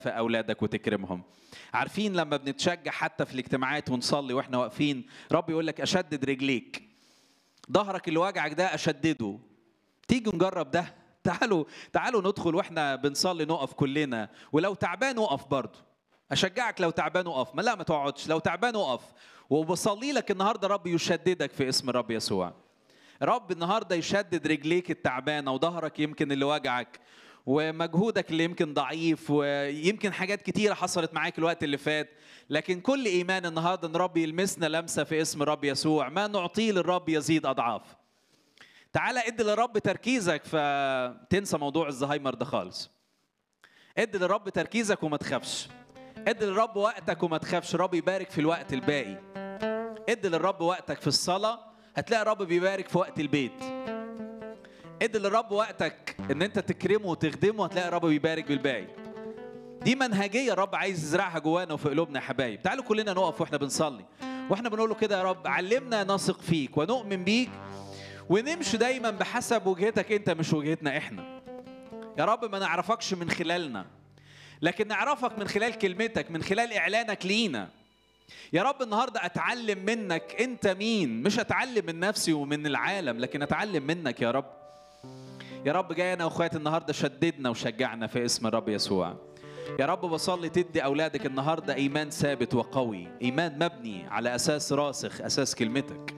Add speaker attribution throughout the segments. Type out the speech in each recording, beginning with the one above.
Speaker 1: في اولادك وتكرمهم عارفين لما بنتشجع حتى في الاجتماعات ونصلي واحنا واقفين رب يقول لك اشدد رجليك ظهرك اللي وجعك ده اشدده تيجي نجرب ده تعالوا تعالوا ندخل واحنا بنصلي نقف كلنا ولو تعبان اقف برضه اشجعك لو تعبان اقف ما لا ما تقعدش لو تعبان اقف وبصلي لك النهارده رب يشددك في اسم الرب يسوع رب النهارده يشدد رجليك التعبانه وظهرك يمكن اللي وجعك ومجهودك اللي يمكن ضعيف ويمكن حاجات كتيره حصلت معاك الوقت اللي فات لكن كل ايمان النهارده ان رب يلمسنا لمسه في اسم الرب يسوع ما نعطيه للرب يزيد اضعاف تعالى ادي للرب تركيزك فتنسى موضوع الزهايمر ده خالص ادي للرب تركيزك وما تخافش ادي للرب وقتك وما تخافش رب يبارك في الوقت الباقي ادي للرب وقتك في الصلاه هتلاقي الرب بيبارك في وقت البيت ادي للرب وقتك ان انت تكرمه وتخدمه هتلاقي الرب بيبارك بالباقي دي منهجيه الرب عايز يزرعها جوانا وفي قلوبنا يا حبايب تعالوا كلنا نقف واحنا بنصلي واحنا بنقول له كده يا رب علمنا نثق فيك ونؤمن بيك ونمشي دايما بحسب وجهتك انت مش وجهتنا احنا يا رب ما نعرفكش من خلالنا لكن نعرفك من خلال كلمتك من خلال اعلانك لينا يا رب النهارده اتعلم منك انت مين مش اتعلم من نفسي ومن العالم لكن اتعلم منك يا رب يا رب جاي انا واخواتي النهارده شددنا وشجعنا في اسم الرب يسوع يا رب بصلي تدي اولادك النهارده ايمان ثابت وقوي ايمان مبني على اساس راسخ اساس كلمتك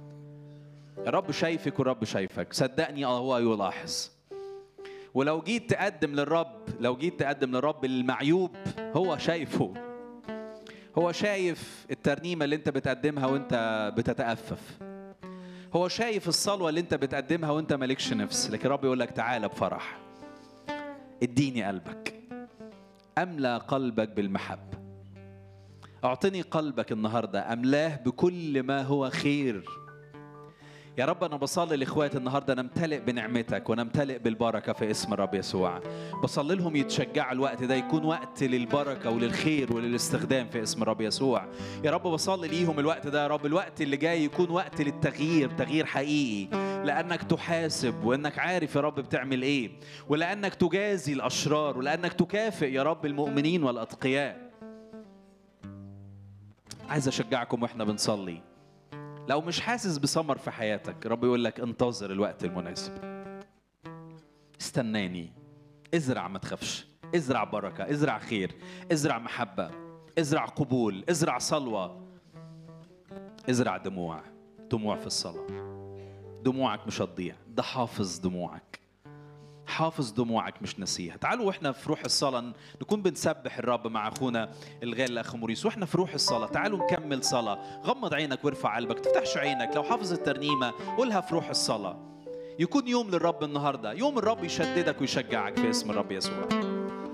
Speaker 1: يا رب شايفك والرب شايفك صدقني هو يلاحظ ولو جيت تقدم للرب لو جيت تقدم للرب المعيوب هو شايفه هو شايف الترنيمه اللي انت بتقدمها وانت بتتأفف هو شايف الصلوه اللي انت بتقدمها وانت مالكش نفس لكن رب يقول لك تعالى بفرح اديني قلبك املى قلبك بالمحبه اعطني قلبك النهارده املاه بكل ما هو خير يا رب انا بصلي لاخواتي النهارده نمتلئ بنعمتك ونمتلئ بالبركه في اسم الرب يسوع بصلي لهم يتشجعوا الوقت ده يكون وقت للبركه وللخير وللاستخدام في اسم الرب يسوع يا رب بصلي ليهم الوقت ده يا رب الوقت اللي جاي يكون وقت للتغيير تغيير حقيقي لانك تحاسب وانك عارف يا رب بتعمل ايه ولانك تجازي الاشرار ولانك تكافئ يا رب المؤمنين والاتقياء عايز اشجعكم واحنا بنصلي لو مش حاسس بثمر في حياتك رب يقول لك انتظر الوقت المناسب استناني ازرع ما تخافش ازرع بركة ازرع خير ازرع محبة ازرع قبول ازرع صلوة ازرع دموع دموع في الصلاة دموعك مش هتضيع ده حافظ دموعك حافظ دموعك مش نسيها تعالوا واحنا في روح الصلاة نكون بنسبح الرب مع اخونا الغالي الاخ موريس واحنا في روح الصلاة تعالوا نكمل صلاة غمض عينك وارفع قلبك تفتحش عينك لو حافظ الترنيمة قولها في روح الصلاة يكون يوم للرب النهاردة يوم الرب يشددك ويشجعك في اسم الرب يسوع